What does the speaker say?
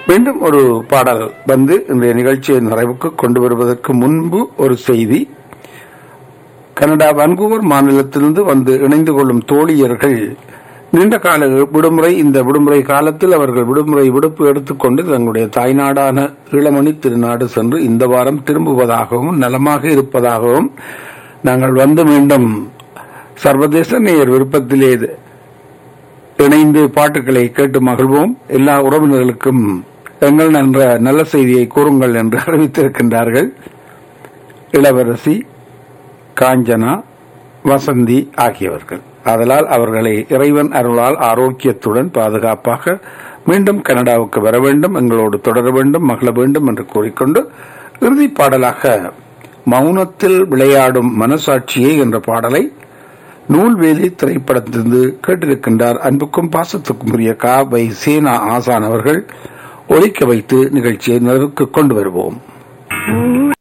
மீண்டும் ஒரு பாடல் வந்து இன்றைய நிகழ்ச்சியை நிறைவுக்கு கொண்டு வருவதற்கு முன்பு ஒரு செய்தி கனடா வன்கூவர் மாநிலத்திலிருந்து வந்து இணைந்து கொள்ளும் தோழியர்கள் நீண்ட கால விடுமுறை இந்த விடுமுறை காலத்தில் அவர்கள் விடுமுறை விடுப்பு எடுத்துக்கொண்டு தங்களுடைய தாய்நாடான ஈழமணி திருநாடு சென்று இந்த வாரம் திரும்புவதாகவும் நலமாக இருப்பதாகவும் நாங்கள் வந்து மீண்டும் சர்வதேச நேயர் விருப்பத்திலே இணைந்து பாட்டுகளை கேட்டு மகிழ்வோம் எல்லா உறவினர்களுக்கும் எங்கள் என்ற நல்ல செய்தியை கூறுங்கள் என்று அறிவித்திருக்கின்றார்கள் இளவரசி காஞ்சனா வசந்தி ஆகியவர்கள் அதனால் அவர்களை இறைவன் அருளால் ஆரோக்கியத்துடன் பாதுகாப்பாக மீண்டும் கனடாவுக்கு வர வேண்டும் எங்களோடு தொடர வேண்டும் மகள வேண்டும் என்று கூறிக்கொண்டு இறுதி பாடலாக மௌனத்தில் விளையாடும் மனசாட்சியே என்ற பாடலை நூல்வேலி திரைப்படத்திலிருந்து கேட்டிருக்கின்றார் அன்புக்கும் பாசத்துக்கும் உரிய கா வை சேனா ஆசான் அவர்கள் ஒலிக்க வைத்து நிகழ்ச்சியை நிறைவுக்கு கொண்டு வருவோம்